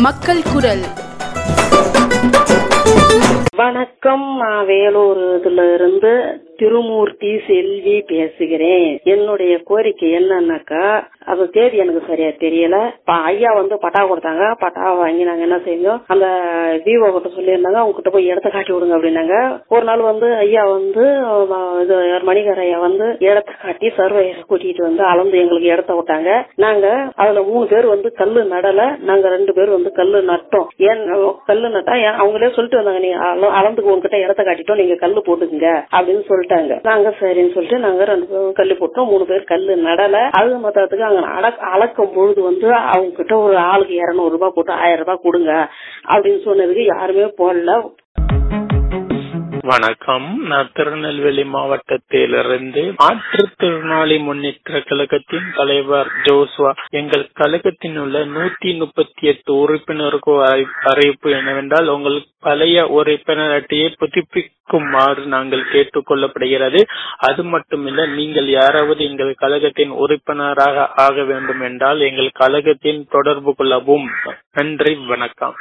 மக்கள் குரல் வணக்கம் நான் வேலூர் இதுல இருந்து திருமூர்த்தி செல்வி பேசுகிறேன் என்னுடைய கோரிக்கை என்னன்னாக்கா அது தேதி எனக்கு சரியா தெரியல ப- ஐயா வந்து பட்டா கொடுத்தாங்க பட்டா வாங்கி நாங்க என்ன செஞ்சோம் அந்த விவோ கிட்ட சொல்லியிருந்தாங்க அவங்க கிட்ட போய் இடத்த காட்டி விடுங்க அப்படின்னாங்க ஒரு நாள் வந்து ஐயா வந்து அஹ், இது மணிகர் ஐயா வந்து இடத்த காட்டி சர்வையர் கூட்டிட்டு வந்து அளந்து எங்களுக்கு இடத்த விட்டாங்க நாங்க அதுல மூணு பேர் வந்து கல்லு நடல நாங்க ரெண்டு பேர் வந்து கல்லு நட்டோம் ஏன் கல்லு நட்டா ஏன் அவங்களே சொல்லிட்டு வந்தாங்க நீங்க அள- அளந்துக்கு உங்ககிட்ட இடத்த காட்டிட்டோம் நீங்க கல்லு போட்டுக்குங்க அப்படின்னு சொல்லிட்டாங்க நாங்க சரின்னு சொல்லிட்டு நாங்க ரெண்டு பேரும் கல்லு போட்டோம் மூணு பேர் கல்லு நடல அது மொத்தத்துக்கு அங்க அடக்- அளக்கும் பொழுது வந்து அவங்க கிட்ட ஒரு ஆளுக்கு இருநூறு ரூபாய் போட்டு ஆயிரம் ரூபாய் கொடுங்க அப்படின்னு சொன்னதுக்கு யாருமே போடல வணக்கம் நான் திருநெல்வேலி மாவட்டத்திலிருந்து மாற்றுத்திறனாளி முன்னேற்ற கழகத்தின் தலைவர் ஜோஸ்வா எங்கள் கழகத்தில் உள்ள நூத்தி முப்பத்தி எட்டு உறுப்பினருக்கு அறி- அறிவிப்பு என்னவென்றால் உங்கள் பழைய உறுப்பினர் அட்டையை புதுப்பிக்குமாறு நாங்கள் கேட்டுக்கொள்ளப்படுகிறது அது மட்டுமில்ல நீங்கள் யாராவது எங்கள் கழகத்தின் உறுப்பினராக ஆக வேண்டும் என்றால் எங்கள் கழகத்தின் தொடர்பு கொள்ளவும் நன்றி வணக்கம்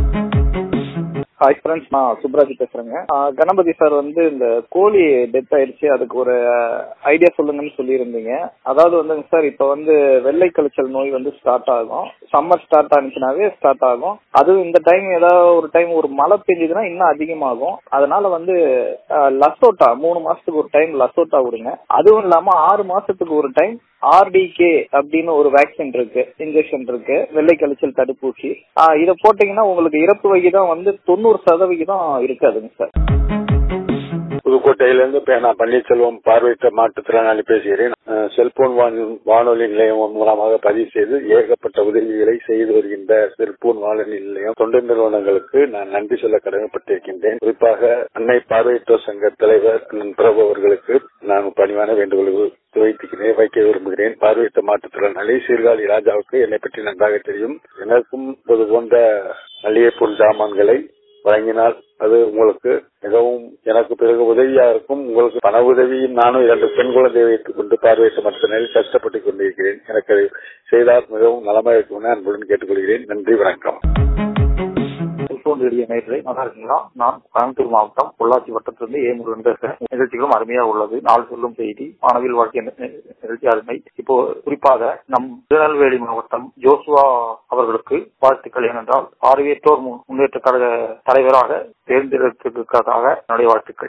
ஹாய் ஃப்ரெண்ட்ஸ் நான் சுப்ராஜ் பேசுறேங்க ஆஹ் கணபதி சார் வந்து இந்த கோழி டெத் ஆயிடுச்சு அதுக்கு ஒரு ஐடியா சொல்லுங்கன்னு சொல்லியிருந்தீங்க அதாவது வந்துங்க சார் இப்போ வந்து வெள்ளை கழிச்சல் நோய் வந்து ஸ்டார்ட் ஆகும் சம்மர் ஸ்டார்ட் ஆனிச்சுனாவே ஸ்டார்ட் ஆகும் அதுவும் இந்த டைம் ஏதாவது ஒரு டைம் ஒரு மழை பெஞ்சதுன்னா இன்னும் அதிகமாகும் அதனால வந்து ஆஹ் லசோட்டா மூணு மாசத்துக்கு ஒரு டைம் லசோட்டா விடுங்க அதுவும் இல்லாம ஆறு மாசத்துக்கு ஒரு டைம் ஆர்டிகே அப்படின்னு ஒரு வேக்சின் இருக்கு இன்ஜெக்ஷன் இருக்கு வெள்ளை கழிச்சல் தடுப்பூசி ஆஹ் இதை போட்டீங்கன்னா உங்களுக்கு இறப்பு விகிதம் வந்து தொண்ணூறு சதவிகிதம் இருக்காதுங்க சார் புதுக்கோட்டையிலிருந்து பே- நான் பன்னீர்செல்வம் பார்வையற்ற மாற்றுத்திறனாளி பேசுகிறேன் அஹ், செல்போன் வானொலி- வானொலி நிலையம் மூலமாக பதிவு செய்து ஏகப்பட்ட உதவிகளை செய்து வருகின்ற செல்போன் வானொலி நிலையம் தொண்டு நிறுவனங்களுக்கு நான் நன்றி சொல்ல கடமைப்பட்டிருக்கின்றேன் குறிப்பாக அன்னை பார்வையற்றோர் சங்க தலைவர் அண்ணன் பிரபு அவர்களுக்கு நான் பணிவான வேண்டுகோள் வைத்துக்கிறேன் வைக்க விரும்புகிறேன் பார்வையற்ற மாற்றுத்திறனாளி சீர்காழி ராஜாவுக்கு என்னை பற்றி நன்றாக தெரியும் எனக்கும் இது போன்ற மளிகை பொருள் சாமான்களை வழங்கினால் அது உங்களுக்கு மிகவும் எனக்கு பிறகு உதவியா இருக்கும் உங்களுக்கு பண உதவியும் நானும் இரண்டு பெண் குழந்தையை வைத்துக் கொண்டு பார்வையிட்ட மற்ற நிலையில் கஷ்டப்பட்டுக் கொண்டிருக்கிறேன் எனக்கு அதை செய்தால் மிகவும் நலமாக இருக்கும் என அன்புடன் கேட்டுக்கொள்கிறேன் நன்றி வணக்கம் செல்போன் ரேடியோ நேர்களை நல்லா இருக்கீங்களா நான் கோயம்புத்தூர் மாவட்டம் பொள்ளாச்சி வட்டத்திலிருந்து ஏ முருகன் பேசுறேன் நிகழ்ச்சிகளும் அருமையா உள்ளது நாள் சொல்லும் செய்தி மாணவியல் வாழ்க்கை நி- நிகழ்ச்சி அருமை இப்போ குறிப்பாக நம் திருநெல்வேலி மாவட்டம் ஜோசுவா அவர்களுக்கு வாழ்த்துக்கள் ஏனென்றால் பார்வையற்றோர் மு- முன்னேற்ற கழக தலைவராக தேர்ந்தெடுத்ததற்காக என்னுடைய வாழ்த்துக்கள்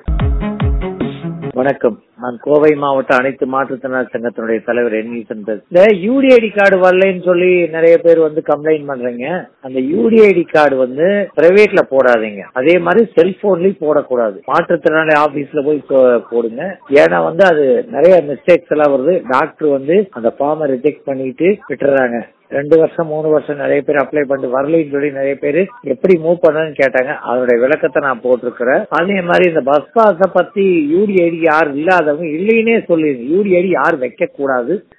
வணக்கம் நான் கோவை மாவட்ட அனைத்து மாற்றுத்திறனாளி சங்கத்தினுடைய தலைவர் என் ஈசன் பேசுறேன் இந்த யூடிஐடி கார்டு வரலைன்னு சொல்லி நிறைய பேர் வந்து கம்ப்ளைண்ட் பண்றீங்க அந்த யூடிஐடி கார்டு வந்து பிரைவேட்ல போடாதீங்க அதே மாதிரி செல்போன்லயும் போடக்கூடாது மாற்றுத்திறனாளி ஆபீஸ்ல போய் போ- போடுங்க ஏன்னா வந்து அது நிறைய மிஸ்டேக்ஸ் எல்லாம் வருது டாக்டர் வந்து அந்த ஃபார்மை ரிஜெக்ட் பண்ணிட்டு விட்டுறாங்க ரெண்டு வருஷம் மூணு வருஷம் நிறைய பேர் அப்ளை பண்ணிட்டு வரலைன்னு சொல்லி நிறைய பேர் எப்படி மூவ் பண்ணணும்னு கேட்டாங்க அதனுடைய விளக்கத்தை நான் போட்டிருக்கிறேன் அதே மாதிரி இந்த பஸ் பாஸ பத்தி யூடிஐடி யார் இல்லாதவங்க இல்லைன்னே சொல்லிடுங்க யூடிஐடி யார் வைக்க கூடாது